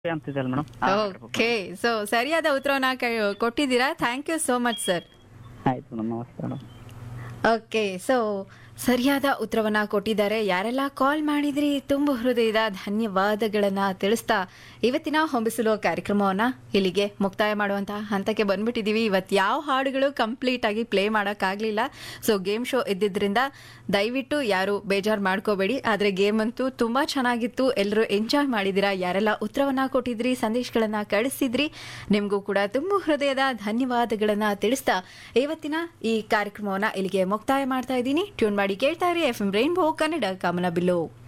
ಅಂತಿದ್ದಲ್ಲ madam okay so ಸರಿಯಾದ ಉತ್ತರವನ್ನ ಕ- ಕೊಟ್ಟಿದ್ದೀರಾ thank you so much sir ಆಯ್ತು ಮೇಡಮ್ ನಮಸ್ತೆ ಮೇಡಮ್ ಓಕೆ ಸೊ ಸರಿಯಾದ ಉತ್ತರವನ್ನ ಕೊಟ್ಟಿದ್ದಾರೆ ಯಾರೆಲ್ಲ ಕಾಲ್ ಮಾಡಿದ್ರಿ ತುಂಬ ಹೃದಯದ ಧನ್ಯವಾದಗಳನ್ನ ತಿಳಿಸ್ತಾ ಇವತ್ತಿನ ಹೊಂಬಿಸಲು ಕಾರ್ಯಕ್ರಮವನ್ನ ಇಲ್ಲಿಗೆ ಮುಕ್ತಾಯ ಮಾಡುವಂತಹ ಹಂತಕ್ಕೆ ಬಂದ್ಬಿಟ್ಟಿದೀವಿ ಇವತ್ತು ಯಾವ ಹಾಡುಗಳು ಕಂಪ್ಲೀಟ್ ಆಗಿ ಪ್ಲೇ ಮಾಡೋಕ್ಕಾಗಲಿಲ್ಲ ಸೊ ಗೇಮ್ ಶೋ ಇದ್ದಿದ್ರಿಂದ ದಯವಿಟ್ಟು ಯಾರು ಬೇಜಾರು ಮಾಡ್ಕೋಬೇಡಿ ಆದರೆ ಗೇಮ್ ಅಂತೂ ತುಂಬಾ ಚೆನ್ನಾಗಿತ್ತು ಎಲ್ಲರೂ ಎಂಜಾಯ್ ಮಾಡಿದಿರಾ ಯಾರೆಲ್ಲ ಉತ್ತರವನ್ನ ಕೊಟ್ಟಿದ್ರಿ ಸಂದೇಶಗಳನ್ನ ಕಳಿಸಿದ್ರಿ ನಿಮಗೂ ಕೂಡ ತುಂಬ ಹೃದಯದ ಧನ್ಯವಾದಗಳನ್ನ ತಿಳಿಸ್ತಾ ಇವತ್ತಿನ ಈ ಕಾರ್ಯಕ್ರಮವನ್ನ ಇಲ್ಲಿಗೆ ಮುಕ್ತಾಯ ಮಾಡ್ತಾ ಇದ್ದೀನಿ ಟ್ಯೂನ್ ಮಾಡಿ ಕೇಳ್ತಾ ಇರಿ ಎಫ್ ಎಂ ರೈನ್ಬೋ ಕನ್ನಡ ಕಮಲ ಬಿಲ್ಲು